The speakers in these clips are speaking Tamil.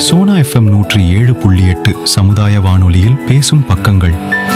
சோனா எஃப்எம் நூற்றி ஏழு புள்ளி எட்டு சமுதாய வானொலியில் பேசும் பக்கங்கள்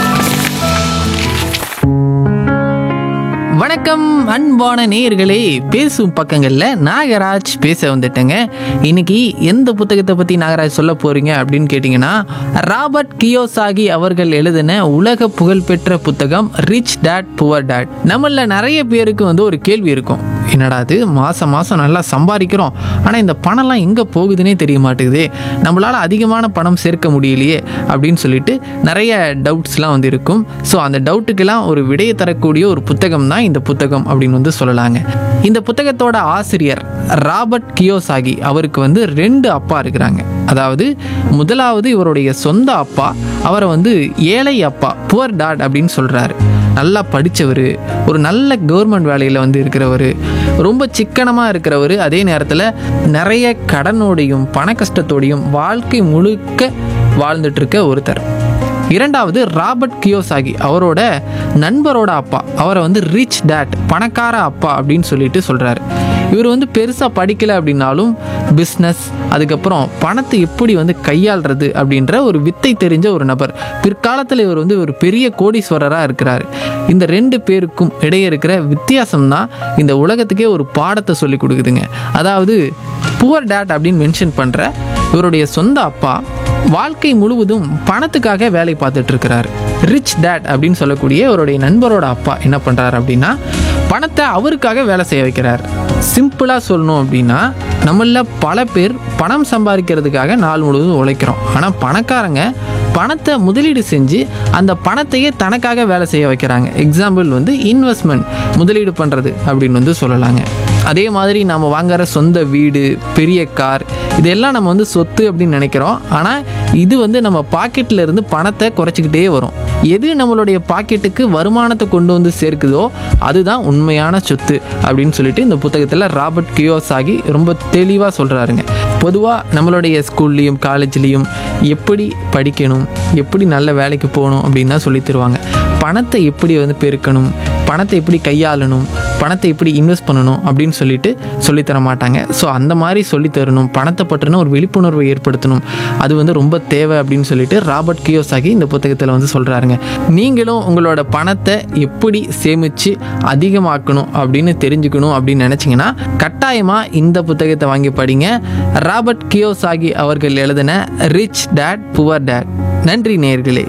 வணக்கம் அன்பான நேயர்களே பேசும் பக்கங்கள்ல நாகராஜ் பேச வந்துட்டேங்க இன்னைக்கு எந்த புத்தகத்தை பத்தி நாகராஜ் சொல்ல போறீங்க அப்படின்னு கேட்டிங்கன்னா ராபர்ட் கியோசாகி அவர்கள் எழுதின உலக புகழ்பெற்ற புத்தகம் ரிச் டேட் புவர் டேட் நம்மள நிறைய பேருக்கு வந்து ஒரு கேள்வி இருக்கும் என்னடா அது மாதம் மாதம் நல்லா சம்பாதிக்கிறோம் ஆனால் இந்த பணம்லாம் எங்கே போகுதுன்னே தெரிய மாட்டேங்குதே நம்மளால் அதிகமான பணம் சேர்க்க முடியலையே அப்படின்னு சொல்லிட்டு நிறைய டவுட்ஸ்லாம் வந்து இருக்கும் ஸோ அந்த டவுட்டுக்கெல்லாம் ஒரு விடையை தரக்கூடிய ஒரு புத்தகம் தான் இந்த புத்தகம் அப்படின்னு வந்து சொல்லலாங்க இந்த புத்தகத்தோட ஆசிரியர் ராபர்ட் கியோசாகி அவருக்கு வந்து ரெண்டு அப்பா இருக்கிறாங்க அதாவது முதலாவது இவருடைய சொந்த அப்பா அவரை வந்து ஏழை அப்பா புவர் டாட் அப்படின்னு சொல்கிறாரு நல்லா படித்தவர் ஒரு நல்ல கவர்மெண்ட் வேலையில் வந்து இருக்கிறவர் ரொம்ப சிக்கனமாக இருக்கிறவர் அதே நேரத்தில் நிறைய கடனோடையும் பண கஷ்டத்தோடையும் வாழ்க்கை முழுக்க வாழ்ந்துட்டு இருக்க ஒருத்தர் இரண்டாவது ராபர்ட் கியோசாகி அவரோட நண்பரோட அப்பா அவரை வந்து ரிச் டேட் பணக்கார அப்பா அப்படின்னு சொல்லிட்டு சொல்கிறாரு இவர் வந்து பெருசாக படிக்கலை அப்படின்னாலும் பிஸ்னஸ் அதுக்கப்புறம் பணத்தை எப்படி வந்து கையாளுறது அப்படின்ற ஒரு வித்தை தெரிஞ்ச ஒரு நபர் பிற்காலத்தில் இவர் வந்து ஒரு பெரிய கோடீஸ்வரராக இருக்கிறார் இந்த ரெண்டு பேருக்கும் இடையே இருக்கிற வித்தியாசம் தான் இந்த உலகத்துக்கே ஒரு பாடத்தை சொல்லி கொடுக்குதுங்க அதாவது புவர் டேட் அப்படின்னு மென்ஷன் பண்ணுற இவருடைய சொந்த அப்பா வாழ்க்கை முழுவதும் பணத்துக்காக வேலை பார்த்துட்டு இருக்கிறாரு ரிச் டேட் அப்படின்னு சொல்லக்கூடிய அவருடைய நண்பரோட அப்பா என்ன பண்ணுறாரு அப்படின்னா பணத்தை அவருக்காக வேலை செய்ய வைக்கிறார் சிம்பிளாக சொல்லணும் அப்படின்னா நம்மள பல பேர் பணம் சம்பாதிக்கிறதுக்காக நாள் முழுவதும் உழைக்கிறோம் ஆனால் பணக்காரங்க பணத்தை முதலீடு செஞ்சு அந்த பணத்தையே தனக்காக வேலை செய்ய வைக்கிறாங்க எக்ஸாம்பிள் வந்து இன்வெஸ்ட்மெண்ட் முதலீடு பண்ணுறது அப்படின்னு வந்து சொல்லலாங்க அதே மாதிரி நம்ம வாங்குற சொந்த வீடு பெரிய கார் இதெல்லாம் நம்ம வந்து சொத்து அப்படின்னு நினைக்கிறோம் ஆனால் இது வந்து நம்ம பாக்கெட்டில் இருந்து பணத்தை குறைச்சிக்கிட்டே வரும் எது நம்மளுடைய பாக்கெட்டுக்கு வருமானத்தை கொண்டு வந்து சேர்க்குதோ அதுதான் உண்மையான சொத்து அப்படின்னு சொல்லிட்டு இந்த புத்தகத்தில் ராபர்ட் கியோசாகி ரொம்ப தெளிவாக சொல்கிறாருங்க பொதுவாக நம்மளுடைய ஸ்கூல்லையும் காலேஜ்லேயும் எப்படி படிக்கணும் எப்படி நல்ல வேலைக்கு போகணும் அப்படின்னு தான் சொல்லி தருவாங்க பணத்தை எப்படி வந்து பெருக்கணும் பணத்தை எப்படி கையாளணும் பணத்தை எப்படி இன்வெஸ்ட் பண்ணணும் அப்படின்னு சொல்லிட்டு சொல்லித்தர மாட்டாங்க ஸோ அந்த மாதிரி சொல்லி தரணும் பணத்தை பற்றின ஒரு விழிப்புணர்வை ஏற்படுத்தணும் அது வந்து ரொம்ப தேவை அப்படின்னு சொல்லிட்டு ராபர்ட் கியோசாகி இந்த புத்தகத்தில் வந்து சொல்கிறாருங்க நீங்களும் உங்களோட பணத்தை எப்படி சேமித்து அதிகமாக்கணும் அப்படின்னு தெரிஞ்சுக்கணும் அப்படின்னு நினச்சிங்கன்னா கட்டாயமாக இந்த புத்தகத்தை வாங்கி படிங்க ராபர்ட் கியோசாகி அவர்கள் எழுதின ரிச் டேட் புவர் டேட் நன்றி நேயர்களே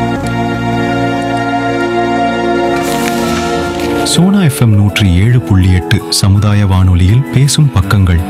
சோனா எஃப்எம் நூற்றி ஏழு புள்ளி எட்டு சமுதாய வானொலியில் பேசும் பக்கங்கள்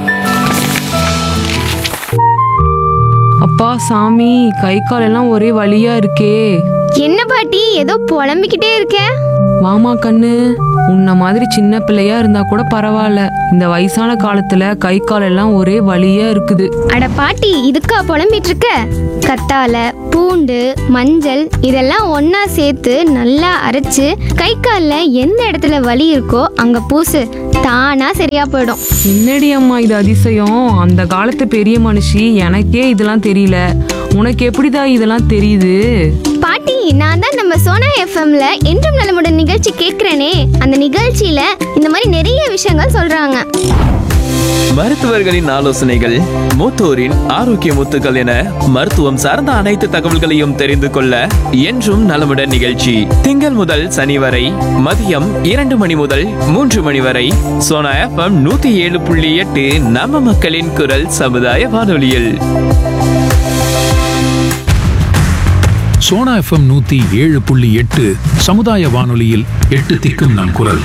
அப்பா சாமி கை கால் எல்லாம் ஒரே வலியா இருக்கே என்ன பாட்டி ஏதோ புலம்பிக்கிட்டே இருக்க வாமா கண்ணு உன்ன மாதிரி சின்ன பிள்ளையா இருந்தா கூட பரவாயில்ல இந்த வயசான காலத்துல கை கால் எல்லாம் ஒரே வலியா இருக்குது அட பாட்டி இதுக்கா புலம்பிட்டு இருக்க கத்தால பூண்டு மஞ்சள் இதெல்லாம் ஒண்ணா சேர்த்து நல்லா அரைச்சு கை கால்ல எந்த இடத்துல வலி இருக்கோ அங்க பூசு தானா சரியா போயிடும் என்னடி அம்மா இது அதிசயம் அந்த காலத்து பெரிய மனுஷி எனக்கே இதெல்லாம் தெரியல உனக்கு எப்படிதா இதெல்லாம் தெரியுது பாட்டி நான் தான் நம்ம சோனா எஃப்எம்ல என்றும் நலமுடன் நிகழ்ச்சி கேட்கிறேனே அந்த நிகழ்ச்சியில இந்த மாதிரி நிறைய விஷயங்கள் சொல்றாங்க மருத்துவர்களின் ஆலோசனைகள் மூத்தோரின் ஆரோக்கிய முத்துக்கள் என மருத்துவம் சார்ந்த அனைத்து தகவல்களையும் தெரிந்து கொள்ள என்றும் நலமுடன் நிகழ்ச்சி திங்கள் முதல் சனி வரை மதியம் இரண்டு மணி முதல் மூன்று மணி வரை சோனா எஃப்எம் நூத்தி ஏழு புள்ளி எட்டு நம்ம மக்களின் குரல் சமுதாய வானொலியில் சோனா எஃப்எம் நூத்தி ஏழு புள்ளி எட்டு சமுதாய வானொலியில் எட்டு திக்கும் நம் குரல்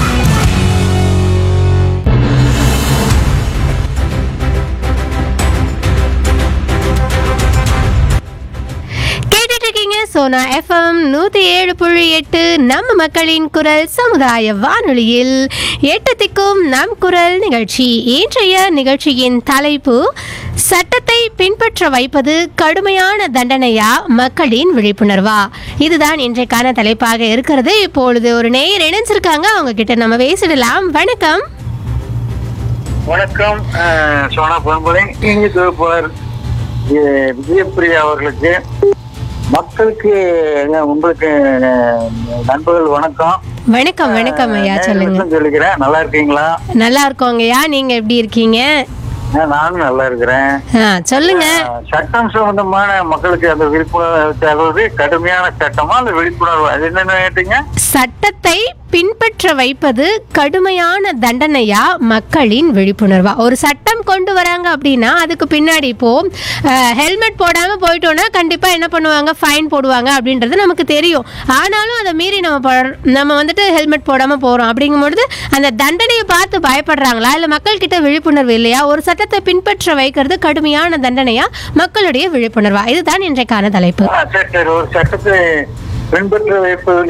கேட்டுட்டு இருக்கீங்க சோனா எஃப்எம் நூத்தி ஏழு புள்ளி எட்டு நம்ம மக்களின் குரல் சமுதாய வானொலியில் எட்டு திக்கும் நம் குரல் நிகழ்ச்சி இன்றைய நிகழ்ச்சியின் தலைப்பு சட்டத்தை பின்பற்ற வைப்பது கடுமையான தண்டனையா மக்களின் விழிப்புணர்வா இதுதான் இன்றைக்கான தலைப்பாக இருக்கிறது இப்பொழுது ஒரு நேயர் இணைஞ்சிருக்காங்க அவங்க கிட்ட நம்ம பேசிடலாம் வணக்கம் வணக்கம் அஹ், சோனா பொன்பலை இங்கு தொகுப்பாளர் வி- விஜயபிரியா அவர்களுக்கு மக்களுக்கு அஹ், உங்களுக்கு அஹ், நண்பர்கள் வணக்கம் வணக்கம் வணக்கம் ஐயா நான் சொல்லுங்க விஷயம் சொல்லிக்கிறேன் நல்லா இருக்கீங்களா நல்லா இருக்கோங்கய்யா நீங்க எப்படி இருக்கீங்க ஆ, நானும் நல்லா இருக்கிறேன் ஆ, சொல்லுங்க ஆ, சட்டம் சம்பந்தமான மக்களுக்கு அந்த விழிப்புணர்வு தருவது கடுமையான சட்டமா அந்த விழிப்புணர்வு அது என்னன்னு கேட்டீங்க சட்டத்தை பின்பற்ற வைப்பது கடுமையான தண்டனையா மக்களின் விழிப்புணர்வா ஒரு சட்டம் கொண்டு வராங்க அப்படின்னா அதுக்கு பின்னாடி இப்போ ஹெல்மெட் போடாம போயிட்டோம்னா கண்டிப்பா என்ன பண்ணுவாங்க ஃபைன் போடுவாங்க அப்படின்றது நமக்கு தெரியும் ஆனாலும் அதை மீறி நம்ம ப- நம்ம வந்துட்டு ஹெல்மெட் போடாம போறோம் அப்படிங்கும்பொழுது அந்த தண்டனையை பார்த்து பயப்படுறாங்களா இல்ல மக்கள் கிட்ட விழிப்புணர்வு இல்லையா ஒரு சட்டத்தை பின்பற்ற வைக்கிறது கடுமையான தண்டனையா மக்களுடைய விழிப்புணர்வா இதுதான் இன்றைக்கான தலைப்பு ஆ, சரி சரி ஒரு சட்டத்தை பின்பற்ற வைப்பதுங்க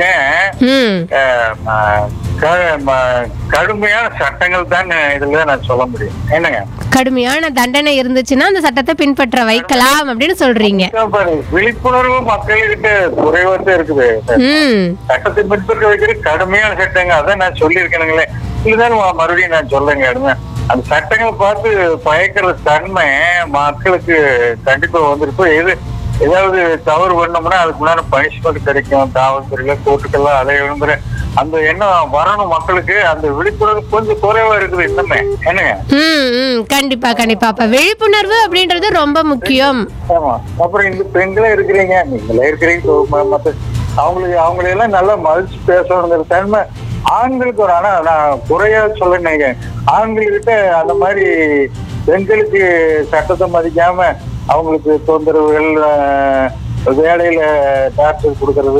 ம் ஆ, ம- க- ம- கடுமையான சட்டங்கள் தான் இதுல நான் சொல்ல முடியும் என்னங்க கடுமையான தண்டனை இருந்துச்சுன்னா அந்த சட்டத்தை பின்பற்ற வைக்கலாம் அப்படின்னு சொல்றீங்க இப்ப பாரு, விழிப்புணர்வு மக்கள்கிட்ட குறைவா தான் இருக்குது ம் சட்டத்தை பின்பற்ற வைக்கிறது கடுமையான சட்டங்க அதான் நான் சொல்லியிருக்கேனுங்களே இதுதான் ம- மறுபடியும் நான் சொல்லுங்க அந்த சட்டங்களை பார்த்து பயக்கிற தன்மை மக்களுக்கு கண்டிப்பா வந்திருக்கும் எது ஏதாவது தவறு பண்ணோம்னா அதுக்கு முன்னாடி பனிஷ்மெண்ட் கிடைக்கும் காவல்துறையில கோர்ட்டுக்கெல்லாம் அலையணுங்கிற அந்த எண்ணம் வரணும் மக்களுக்கு அந்த விழிப்புணர்வு கொஞ்சம் குறைவா இருக்குது இன்னுமே என்னங்க ம் ம் கண்டிப்பா கண்டிப்பா அப்ப விழிப்புணர்வு அப்படின்றது ரொம்ப முக்கியம் ஆமா அப்புறம் இந்த பெண்களே இருக்கிறீங்க நீங்களே இருக்கிறீங்க so ம- மத்த அவங்களுக்கு அவங்களையெல்லாம் நல்லா மதிச்சு பேசணுங்கிற தன்மை ஆண்களுக்கு ஒரு ஆனா நான் குறையா சொல்ல நினைக்கிறேன் ஆண்கள்கிட்ட அந்த மாதிரி பெண்களுக்கு சட்டத்தை மதிக்காம அவங்களுக்கு தொந்தரவுகள் அஹ், வேலையில டார்ச்சர் கொடுக்கறது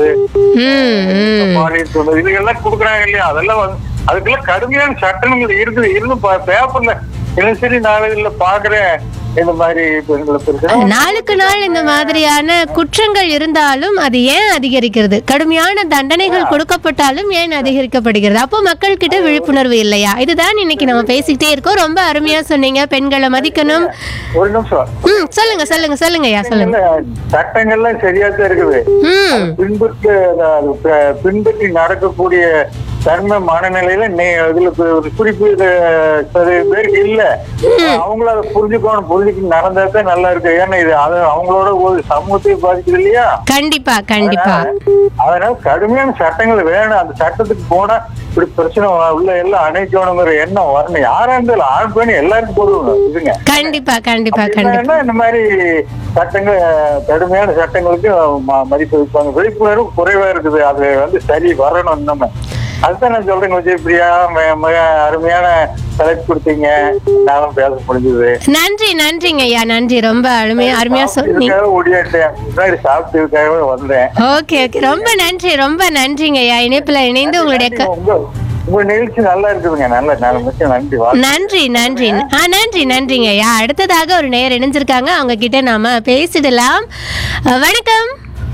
ம் ம் பாலியல் தொந்தரவு இதுகெல்லாம் கொடுக்குறாங்க இல்லையா அதெல்லாம் வந்து அதுக்கெல்லாம் கடுமையான சட்டங்கள் இருக்குது இருந்து பேப்பர்ல தினசரி நாளிதழ்ல பாக்குறேன் இந்த மாதிரி பெண்களை பிரச்சனை நாளுக்கு நாள் இந்த மாதிரியான குற்றங்கள் இருந்தாலும் அது ஏன் அதிகரிக்கிறது கடுமையான தண்டனைகள் கொடுக்கப்பட்டாலும் ஏன் அதிகரிக்கப்படுகிறது அப்போ மக்கள் கிட்ட விழிப்புணர்வு இல்லையா இதுதான் இன்னைக்கு நம்ம பேசிக்கிட்டே இருக்கோம் ரொம்ப அருமையா சொன்னீங்க பெண்களை மதிக்கணும் ஒரு நிமிஷம் ம் சொல்லுங்க சொல்லுங்க சொல்லுங்க ஐயா சொல்லுங்க சட்டங்கள்லாம் சரியா தான் இருக்குது ம் பின்பற்று அது ப- பின்பற்றி நடக்கக்கூடிய தன்மை மனநிலையில நே இதுல இப்ப ஒரு குறிப்பு இது சில பேருக்கு இல்ல அவங்கள அதை புரிஞ்சுக்கணும் புரிஞ்சுக்க நடந்தா தான் நல்லா இருக்கு ஏன்னா இது அது அவங்களோட ஒரு சமூகத்தையும் பாதிக்குது இல்லையா கண்டிப்பா கண்டிப்பா அதனால கடுமையான சட்டங்கள் வேணும் அந்த சட்டத்துக்கு போனா இப்படி பிரச்சனை வ- உள்ள எல்லாம் அணைக்கணுங்கிற எண்ணம் வரணும் யாரா இருந்தாலும் ஆண் பெண் எல்லாருக்கும் போதும் இதுங்க கண்டிப்பா கண்டிப்பா கண்டிப்பா இல்லைன்னா இந்த மாதிரி சட்டங்கள் கடுமையான சட்டங்களுக்கு ம- மதிப்பு வைப்பாங்க விழிப்புணர்வு குறைவா இருக்குது அது வந்து சரி வரணும் நம்ம அதுதான் நான் சொல்றேன் விஜய் பிரியா ம- மிக அருமையான தலைப்பு கொடுத்தீங்க நானும் பேச முடிஞ்சது நன்றி நன்றிங்க ஐயா நன்றி ரொம்ப அருமையா அருமையா சொன்னீங்க இதுக்காக ஓடியாட்டேன் முன்னாடி சாப்பிட்டதுக்காகவே வந்தேன் ஓகே ஓகே ரொம்ப நன்றி ரொம்ப நன்றிங்க ஐயா இணைப்புல இணைந்து உங்களுடைய க- உங்க உங்க நிகழ்ச்சி நல்லா இருக்குதுங்க நல்ல நல்ல மிக்க நன்றி வாழ்த்து. நன்றி நன்றி ஆ நன்றி நன்றிங்க ஐயா அடுத்ததாக ஒரு நேயர் இணைஞ்சிருக்காங்க அவங்க கிட்ட நாம பேசிடலாம் அஹ், வணக்கம்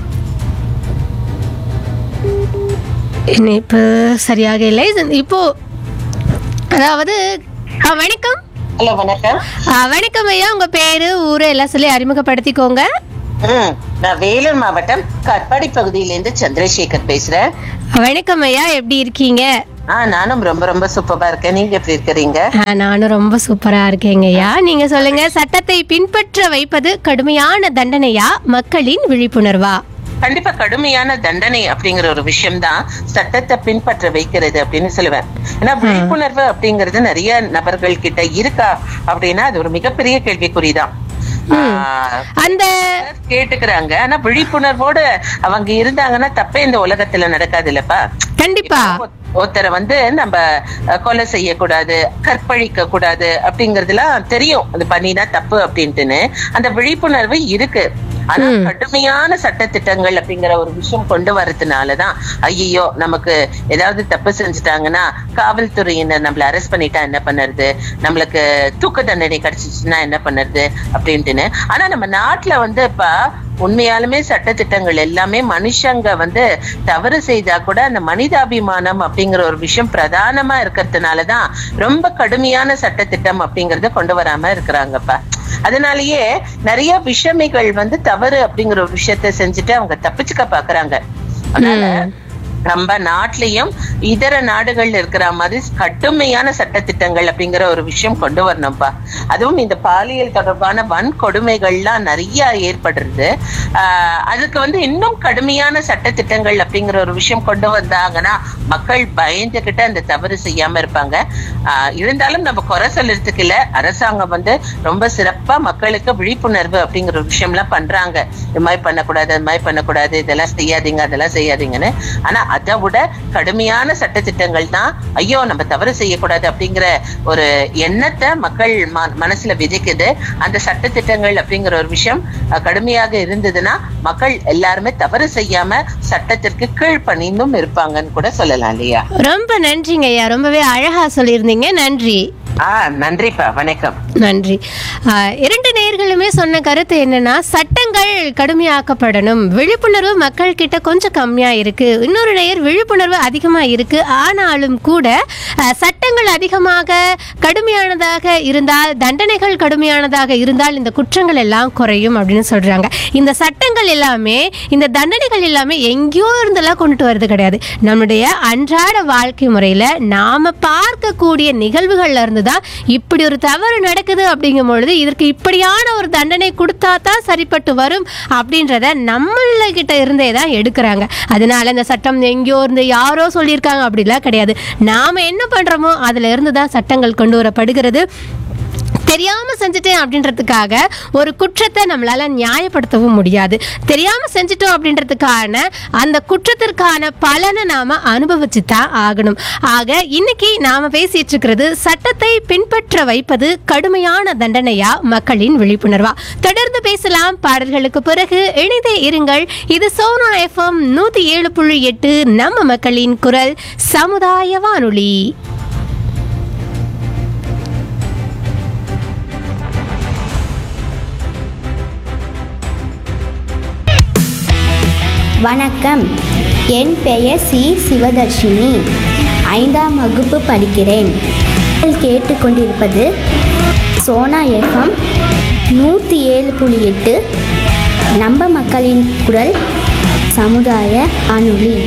இணைப்பு சரியாக இல்லை இப்போ அதாவது ஆ, வணக்கம் ஹலோ வணக்கம் ஆ, வணக்கம் ஐயா உங்க பேரு ஊரு எல்லாம் சொல்லி அறிமுகப்படுத்திக்கோங்க ம், நான் வேலூர் மாவட்டம் கட்பாடி பகுதியிலேருந்து சந்திரசேகர் பேசுறேன் வணக்கம் ஐயா எப்படி இருக்கீங்க ஆ நானும் ரொம்ப ரொம்ப சூப்பரா இருக்கேன் நீங்க எப்படி இருக்கிறீங்க ஆ, நானும் ரொம்ப சூப்பரா இருக்கேங்க ஐயா நீங்க சொல்லுங்க சட்டத்தை பின்பற்ற வைப்பது கடுமையான தண்டனையா மக்களின் விழிப்புணர்வா கண்டிப்பா கடுமையான தண்டனை அப்படிங்கிற ஒரு விஷயம் தான் சட்டத்தை பின்பற்ற வைக்கிறது அப்படின்னு சொல்லுவேன் ஏன்னா விழிப்புணர்வு அப்படிங்கிறது நிறைய நபர்கள் கிட்ட இருக்கா அப்படின்னா அது ஒரு மிகப்பெரிய கேள்விக்குறிதான் ஆஹ், அந்த கேட்டுக்கிறாங்க ஆனா விழிப்புணர்வோட அவங்க இருந்தாங்கன்னா தப்பே இந்த உலகத்துல நடக்காது இல்லப்பா கண்டிப்பா ஒருத்தரை வந்து நம்ம அஹ், கொலை செய்யக்கூடாது கற்பழிக்க கூடாது அப்படிங்கறதுலாம் தெரியும் அது பண்ணினா தப்பு அப்படின்ட்டுன்னு அந்த விழிப்புணர்வு இருக்கு ஆனா கடுமையான சட்டத்திட்டங்கள் அப்படிங்கிற ஒரு விஷயம் கொண்டு வரதுனாலதான் ஐயோ நமக்கு ஏதாவது தப்பு செஞ்சுட்டாங்கன்னா காவல்துறையினர் நம்மள அரெஸ்ட் பண்ணிட்டா என்ன பண்ணுறது நம்மளுக்கு தூக்கு தண்டனை கிடைச்சிச்சுன்னா என்ன பண்ணுறது அப்படின்ட்டுன்னு ஆனா நம்ம நாட்டுல வந்து இப்ப உண்மையாலுமே சட்டத்திட்டங்கள் எல்லாமே மனுஷங்க வந்து தவறு செய்தா கூட அந்த மனிதாபிமானம் அப்படிங்கிற ஒரு விஷயம் பிரதானமா இருக்கிறதுனாலதான் ரொம்ப கடுமையான சட்டத்திட்டம் அப்படிங்கறத கொண்டு வராம இருக்கிறாங்கப்பா அதனாலயே நிறைய விஷமிகள் வந்து தவறு அப்படிங்கிற ஒரு விஷயத்த செஞ்சுட்டு அவங்க தப்பிச்சுக்க பாக்குறாங்க அதனால நம்ம நாட்டிலையும் இதர நாடுகள்ல இருக்கிற மாதிரி கடுமையான சட்டத்திட்டங்கள் அப்படிங்கிற ஒரு விஷயம் கொண்டு வரணும்ப்பா அதுவும் இந்த பாலியல் தொடர்பான வன்கொடுமைகள்லாம் நிறைய ஏற்படுறது ஆஹ் அதுக்கு வந்து இன்னும் கடுமையான சட்டத்திட்டங்கள் அப்படிங்கிற ஒரு விஷயம் கொண்டு வந்தாங்கன்னா மக்கள் பயந்துகிட்டு அந்த தவறு செய்யாம இருப்பாங்க ஆஹ் இருந்தாலும் நம்ம குறை சொல்றதுக்கு இல்ல அரசாங்கம் வந்து ரொம்ப சிறப்பா மக்களுக்கு விழிப்புணர்வு அப்படிங்கிற ஒரு விஷயம்லாம் பண்றாங்க இது மாதிரி பண்ணக்கூடாது அது மாதிரி பண்ணக்கூடாது இதெல்லாம் செய்யாதீங்க அதெல்லாம் செய்யாதீங்கன்னு ஆனா அதை விட கடுமையான சட்டத்திட்டங்கள் தான் ஐயோ நம்ம தவறு செய்யக்கூடாது அப்படிங்கிற ஒரு எண்ணத்தை மக்கள் ம- மனசுல விதைக்குது அந்த சட்டத்திட்டங்கள் அப்படிங்கிற ஒரு விஷயம் அஹ், கடுமையாக இருந்ததுன்னா மக்கள் எல்லாருமே தவறு செய்யாம சட்டத்திற்கு கீழ்ப்பணிந்தும் இருப்பாங்கன்னு கூட சொல்லலாம் இல்லையா ரொம்ப நன்றிங்க ஐயா ரொம்பவே அழகா சொல்லியிருந்தீங்க நன்றி ஆஹ் நன்றிப்பா வணக்கம் நன்றி ஆஹ் இரண்டு நேயர்களுமே சொன்ன கருத்து என்னன்னா சட்டங்கள் கடுமையாக்கப்படணும் விழிப்புணர்வு மக்கள் கிட்ட கொஞ்சம் கம்மியா இருக்கு இன்னொரு நேயர் விழிப்புணர்வு அதிகமா இருக்கு ஆனாலும் கூட ஆஹ் சட்டங்கள் அதிகமாக கடுமையானதாக இருந்தால் தண்டனைகள் கடுமையானதாக இருந்தால் இந்த குற்றங்கள் எல்லாம் குறையும் அப்படின்னு சொல்றாங்க இந்த சட்டங்கள் எல்லாமே இந்த தண்டனைகள் எல்லாமே எங்கேயோ இருந்தெல்லாம் கொண்டுட்டு வர்றது கிடையாது நம்முடைய அன்றாட வாழ்க்கை முறையில நாம பார்க்கக்கூடிய நிகழ்வுகள்ல இருந்து தான் இப்படி ஒரு தவறு நடக்குது அப்படிங்கும் பொழுது இதற்கு இப்படியான ஒரு தண்டனை கொடுத்தா தான் சரிப்பட்டு வரும் அப்படின்றத நம்மள கிட்ட இருந்தே தான் எடுக்கிறாங்க அதனால இந்த சட்டம் எங்கேயோ இருந்து யாரோ சொல்லியிருக்காங்க அப்படிலாம் கிடையாது நாம என்ன பண்றோமோ அதுல இருந்து தான் சட்டங்கள் கொண்டு வரப்படுகிறது தெரியாம செஞ்சுட்டேன் அப்படின்றதுக்காக ஒரு குற்றத்தை நம்மளால நியாயப்படுத்தவும் முடியாது தெரியாம செஞ்சுட்டோம் அப்படின்றதுக்கான அந்த குற்றத்திற்கான பலனை நாம அனுபவிச்சு தான் ஆகணும் ஆக இன்னைக்கு நாம பேசிட்டு இருக்கிறது சட்டத்தை பின்பற்ற வைப்பது கடுமையான தண்டனையா மக்களின் விழிப்புணர்வா தொடர்ந்து பேசலாம் பாடல்களுக்கு பிறகு இணைந்தே இருங்கள் இது சோனா எஃப்எம் நூத்தி ஏழு புள்ளி எட்டு நம்ம மக்களின் குரல் சமுதாய வானொலி வணக்கம் என் பெயர் சி சிவதர்ஷினி ஐந்தாம் வகுப்பு படிக்கிறேன் நீங்கள் கேட்டுக்கொண்டிருப்பது சோனா எஃப்எம் நூற்றி ஏழு புள்ளி எட்டு நம்ம மக்களின் குரல் சமுதாய வானொலி